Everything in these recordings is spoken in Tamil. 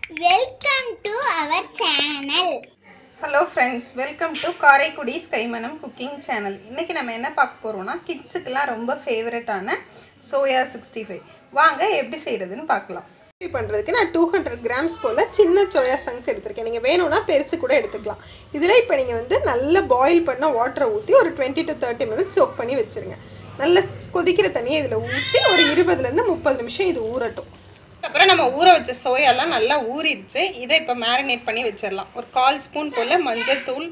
welcome to our channel hello friends welcome to Karaikudi's Kaimanam cooking channel இன்றைக்கி நம்ம என்ன பார்க்க போகிறோம்னா கிட்ஸுக்கெல்லாம் ரொம்ப ஃபேவரட்டான சோயா சிக்ஸ்டி ஃபைவ் வாங்க எப்படி செய்கிறதுன்னு பார்க்கலாம் பண்ணுறதுக்கு நான் டூ ஹண்ட்ரட் கிராம்ஸ் போல் சின்ன சோயா சங்ஸ் எடுத்திருக்கேன் நீங்கள் வேணும்னா பெருசு கூட எடுத்துக்கலாம் இதில் இப்போ நீங்கள் வந்து நல்லா பாயில் பண்ண வாட்டரை ஊற்றி ஒரு twenty to thirty minutes soak பண்ணி வச்சுருங்க நல்லா கொதிக்கிற தண்ணியை இதில் ஊற்றி ஒரு இருபதுலேருந்து முப்பது நிமிஷம் இது ஊறட்டும் அப்புறம் நம்ம ஊற வச்ச சோயாலாம் நல்லா ஊறிடுச்சு இதை இப்போ மேரினேட் பண்ணி வச்சிடலாம் ஒரு கால் ஸ்பூன் போல் மஞ்சள்தூள்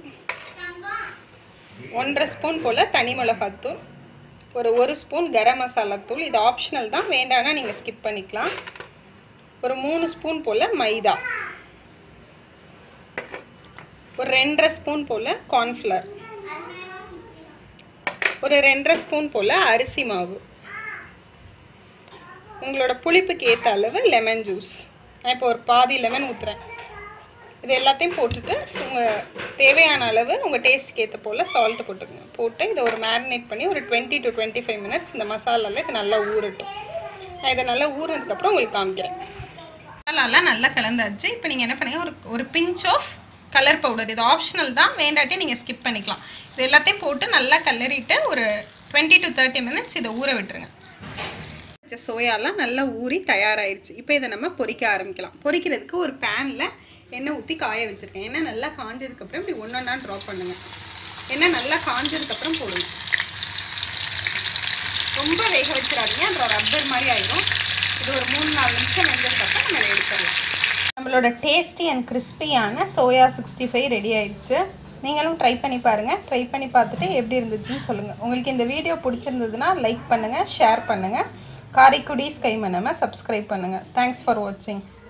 ஒன்றரை ஸ்பூன் போல் தனி மிளகாத்தூள் ஒரு ஒரு ஸ்பூன் கரம் மசாலா தூள் இது ஆப்ஷனல் தான் வேண்டாம்னா நீங்கள் ஸ்கிப் பண்ணிக்கலாம் ஒரு மூணு ஸ்பூன் போல் மைதா ஒரு ரெண்டரை ஸ்பூன் போல் கார்ன்ஃப்ளவர் ஒரு ரெண்டரை ஸ்பூன் போல் அரிசி மாவு உங்களோட புளிப்புக்கு ஏற்ற அளவு லெமன் ஜூஸ் நான் இப்போ ஒரு பாதி லெமன் ஊற்றுறேன் இது எல்லாத்தையும் போட்டுட்டு உங்கள் தேவையான அளவு உங்கள் டேஸ்ட்டுக்கு ஏற்ற போல் சால்ட்டு போட்டுக்கோங்க போட்டு இதை ஒரு மேரினேட் பண்ணி ஒரு twenty to twenty five minutes இந்த மசாலாவில் இது நல்லா ஊறட்டும் நான் இதை நல்லா ஊறினதுக்கப்புறம் உங்களுக்கு காமிக்கிறேன் மசாலாலாம் நல்லா கலந்தாச்சு இப்போ நீங்கள் என்ன பண்ணுங்க ஒரு ஒரு பிஞ்ச் ஆஃப் கலர் பவுடர் இது ஆப்ஷனல் தான் வேண்டாட்டி நீங்கள் ஸ்கிப் பண்ணிக்கலாம் இது எல்லாத்தையும் போட்டு நல்லா கலரிட்டு ஒரு டுவெண்ட்டி டு தேர்ட்டி மினிட்ஸ் இதை ஊற விட்டுருங்க வச்ச சோயாலாம் நல்லா ஊறி தயாராகிருச்சு இப்போ இதை நம்ம பொரிக்க ஆரம்பிக்கலாம் பொரிக்கிறதுக்கு ஒரு பேனில் எண்ணெய் ஊற்றி காய வச்சுருக்கேன் எண்ணெய் நல்லா காஞ்சதுக்கப்புறம் இப்படி ஒன்று ஒன்றா ட்ராப் பண்ணுங்கள் எண்ணெய் நல்லா காஞ்சதுக்கப்புறம் போடுங்க ரொம்ப வேக வச்சிடாதீங்க அப்புறம் ரப்பர் மாதிரி ஆயிடும் இது ஒரு மூணு நாலு நிமிஷம் வெந்ததுக்கப்புறம் நம்ம இதை எடுத்துடலாம் நம்மளோட டேஸ்டி அண்ட் கிறிஸ்பியான சோயா சிக்ஸ்டி ஃபைவ் ரெடி ஆயிடுச்சு நீங்களும் ட்ரை பண்ணி பாருங்கள் ட்ரை பண்ணி பார்த்துட்டு எப்படி இருந்துச்சுன்னு சொல்லுங்கள் உங்களுக்கு இந்த வீடியோ பிடிச்சிருந்ததுன்னா லைக் பண்ணுங்கள் ஷேர் பண்ணுங்கள் காரைக்குடி ஸ்கைமனமை சப்ஸ்கிரைப் பண்ணுங்கள் தேங்க்ஸ் ஃபார் வாட்சிங்